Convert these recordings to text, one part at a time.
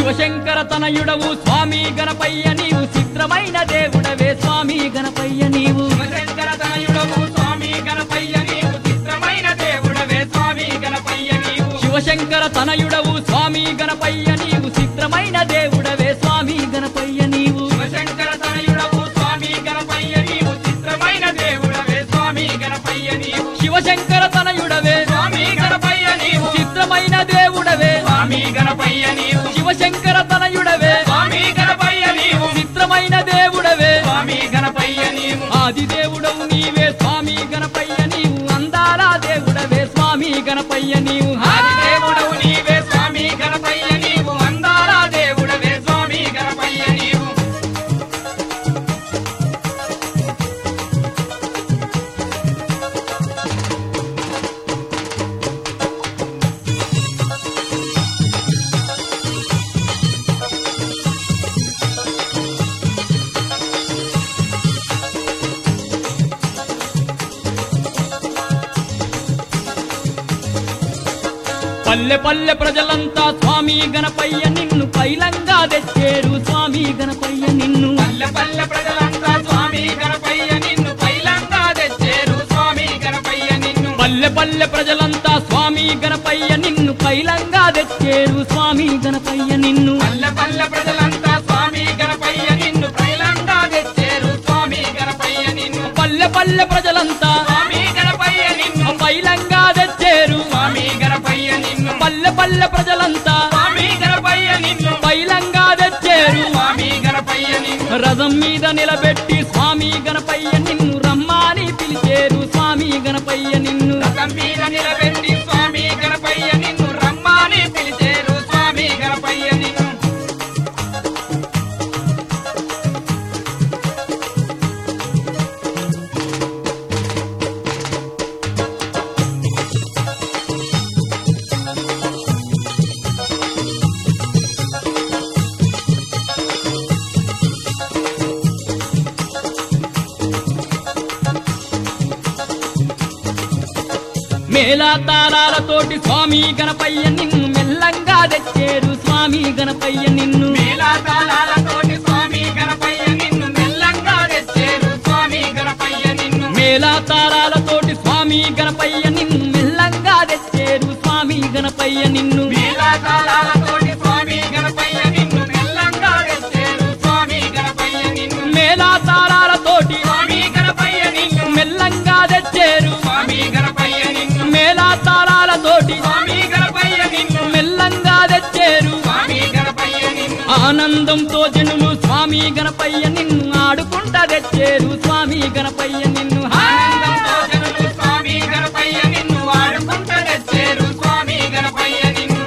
శివశంకర తనయుడవు స్వామి గణపయ్య నీవు చిత్రమైన దేవుడవే స్వామి గణపయ్య నీవు శివశంకర తనయుడవు స్వామి గణపయ్య నీవు చిత్రమైన దేవుడవే స్వామి గణపయ్య నీవు శివశంకర తనయుడవు స్వామి గణపయ్య నీవు చిత్రమైన దేవుడవే స్వామి గణపయ్య నీవు శివశంకర తనయుడవు స్వామి గణపయ్య నీవు చిత్రమైన దేవుడవే స్వామి గణపయ్య నీవు శివశంకర తనయుడవే స్వామి గణపయ్య నీవు చిత్రమైన దేవుడవే స్వామి గణపయ్య నీవు శివశంకర తనయుడవే స్వామి గణపయ్య నీవు చిత్రమైన దేవుడవే స్వామి గణపయ్య నీవు ఆది దేవుడవు నీవే స్వామి గణపయ్య నీవు అందాల దేవుడవే స్వామి గణపయ్య నీవు ఆది దేవుడవు నీవే స్వామి గణపయ్య నీవు అందాల దేవుడవే స్వామి గణపయ్య నీవు పల్లె పల్లె ప్రజలంతా స్వామి గణపయ్య నిన్ను పైలంగా తెచ్చేరు స్వామి గణపయ్య నిన్ను పల్లె పల్లె ప్రజలంతా స్వామి గణపయ్య నిన్ను పైలంగా తెచ్చేరు స్వామి గణపయ్య నిన్ను పల్లె పల్లె ప్రజలంతా స్వామి గణపయ్య నిన్ను పైలంగా తెచ్చేరు స్వామి గణపయ్య నిన్ను పల్లె పల్లె ప్రజలంతా స్వామి గణపయ్య నిన్ను పైలంగా తెచ్చేరు స్వామి గణపయ్య నిన్ను పల్లె పల్లె ప్రజలంతా స్వామి గణపయ్య నిన్ను పైలంగా తెచ్చేరు స్వామి గణపయ్య నిన్ను పల్లె పల్లె ప్రజలంతా స్వామి గణపయ్య నిన్ను పైలంగా తెచ్చేరు స్వామి గణపయ్య నిన్ను రథం మీద నిలబెట్టి స్వామి గణపయ్య నిన్ను రమ్మాని పిలిచేరు స్వామి గణపయ్య నిన్ను రథం మీద నిలబెట్టి స్వామి గణపయ్య నిన్ను రమ్మని పిలిచేరు స్వామి గణపయ్య నిన్ను మేళా తాళాలతోటి స్వామి గణపయ్య నిన్ను మెల్లంగా తెచ్చేరు స్వామి గణపయ్య నిన్ను మేళా తాళాలతోటి స్వామి గణపయ్య నిన్ను మెల్లంగా తెచ్చేరు స్వామి గణపయ్య నిన్ను మేళా తాళాలతోటి స్వామి గణపయ్య నిన్ను మెల్లంగా తెచ్చేరు స్వామి గణపయ్య నిన్ను మేళా తాళాలతోటి స్వామి గణపయ్య నిన్ను మెల్లంగా తెచ్చేరు స్వామి గణపయ్య నిన్ను మేళా తాళాలతోటి స్వామి గణపయ్య నిన్ను మెల్లంగా తెచ్చేరు స్వామి గణపయ్య నిన్ను మేళా తాళాలతోటి స్వామి గణపయ్య నిన్ను మెల్లంగా తెచ్చేరు స్వామి గణపయ్య నిన్ను ఆనందంతో జనులు స్వామి గణపయ్య నిన్ను ఆడుకుంటా తెచ్చేరు స్వామి గణపయ్య నిన్ను ఆనందంతో జనులు స్వామి గణపయ్య నిన్ను వాడుకుంటూ తెచ్చేరు స్వామి గణపయ్య నిన్ను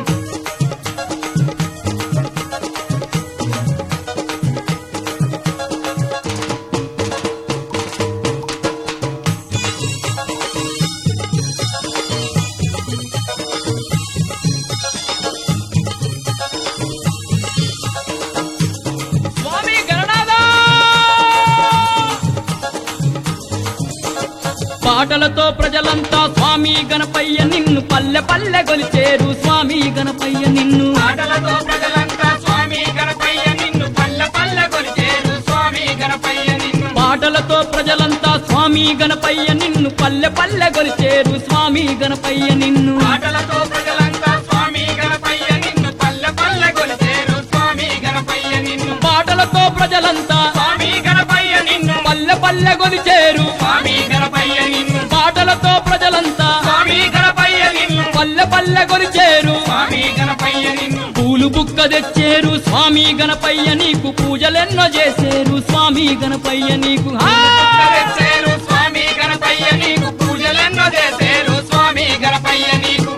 స్వామి గణనాథ పాటలతో ప్రజలంతా స్వామి గణపయ్య నిన్ను పల్లె పల్లె గొలిచేరు స్వామి గణపయ్య నిన్ను ఆటలతో ప్రజలంతా స్వామి గణపయ్య నిన్ను పల్ల పల్ల కొలిచేరు స్వామి గణపయ్య నిన్ను పాటలతో ప్రజలంతా స్వామి గణపయ్య నిన్ను పల్లె పల్లె గొలిచేరు స్వామి గణపయ్య నిన్ను ఆటలతో ప్రజలంతా స్వామి గణపయ్య నిన్ను పల్ల పల్ల కొలిచేరు స్వామి గణపయ్య నిన్ను పాటలతో ప్రజలంతా స్వామి గణపయ్య నిన్ను పల్లె పల్లె గొలిచేరు స్వామి గణపయ్య నిన్ను పాటలతో ప్రజలంతా స్వామి గణపయ్య నిన్ను పల్లె పల్లె గొలిచేరు స్వామి గణపయ్య నిన్ను పూలు బుక్క తెచ్చేరు స్వామి గణపయ్య నీకు పూజలెన్నో చేసేరు స్వామి గణపయ్య నీకు ఆ! తెచ్చేరు స్వామి గణపయ్య నీకు పూజలెన్నో చేసేరు స్వామి గణపయ్య నీకు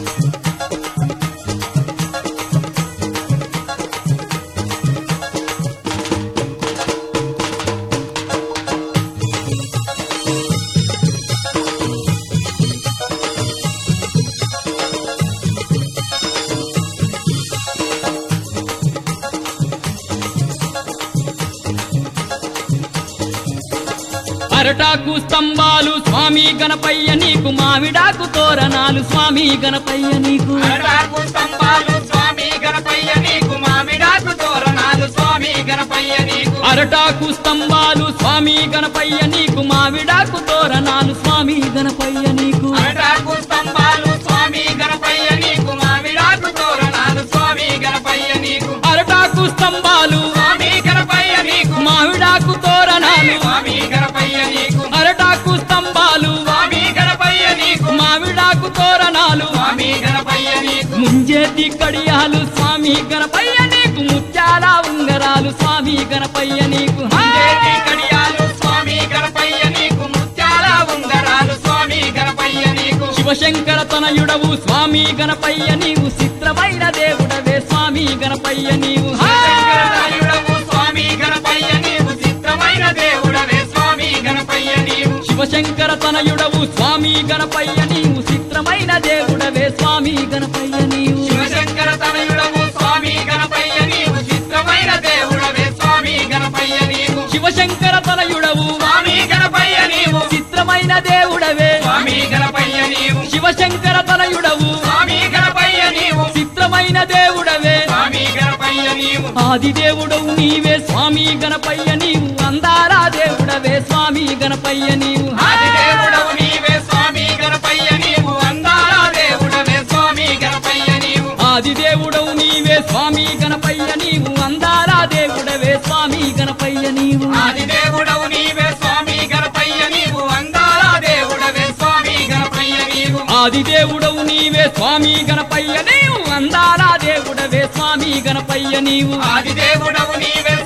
అరటాకు స్తంభాలు స్వామి గణపయ్య నీకు మామిడాకు తోరణాలు స్వామి గణపయ్య నీకు అరటాకు స్తంభాలు స్వామి గణపయ్య నీకు మామిడ గణపయ్య నీకు అరటాకు స్తంభాలు స్వామి గణపయ్య నీకు మావిడాకు తోరణాలు స్వామి గణపయ్య నీకు అరటాకు స్తంభాలు స్వామి గణపయ్య నీకు మామిడాకు తోరణాలు స్వామి గణపయ్య నీకు అరటాకు స్తంభాలు స్వామి గణపయ్య నీకు మావిడాకు తోరణాలు స్వామి గణపయ్య నీకు అరటాకు స్తంభాలు స్వామి గణపయ్య నీకు మావిడాకు తోరణాలు స్వామి గణపయ్య నీకు ముంజేతి కడియాలు స్వామి గణపయ్య నీకు ముత్యాల ఉంగరాలు స్వామి గణపయ్య నీకు చేతి కడియాలు స్వామి గణపయ్య నీకు ముత్యాల ఉంగరాలు స్వామి గణపయ్య నీకు శివశంకర తనయుడవు స్వామి గణపయ్య నీవు చిత్రమైన దేవుడవే స్వామి గణపయ్య నీవు శంకరనాయుడవు స్వామి గణపయ్య నీవు చిత్రమైన దేవుడవే స్వామి గణపయ్య నీవు శివశంకర తనయుడవు స్వామి గణపయ్య నీవు చిత్రమైన దేవుడవే స్వామి గణపయ్య నీవు శివశంకర తనయుడవు స్వామి గణపయ్య నీవు చిత్రమైన దేవుడవే స్వామి గణపయ్య నీవు శివశంకర తనయుడవు స్వామి గణపయ్య నీవు చిత్రమైన దేవుడవే స్వామి గణపయ్య నీవు శివశంకర తనయుడవు స్వామి గణపయ్య నీవు చిత్రమైన దేవుడవే స్వామి గణపయ్య నీవు ఆది దేవుడవు నీవే స్వామి గణపయ్య నీవు అందాల దేవుడవే స్వామి గణపయ్య నీవు ఆది దేవుడవు నీవే స్వామి గణపయ్య నీవు అందాల దేవుడవే స్వామి గణపయ్య నీవు ఆది దేవుడవు నీవే స్వామి గణపయ్య నీవు అందాల దేవుడవే స్వామి గణపయ్య నీవు ఆది దేవుడవు నీవే స్వామి గణపయ్య నీవు అందాల దేవుడవే స్వామి గణపయ్య నీవు ఆది దేవుడవు నీవే స్వామి గణపయ్య నీవు అందాల దేవుడవే స్వామి గణపయ్య నీవు ఆది దేవుడవు నీవే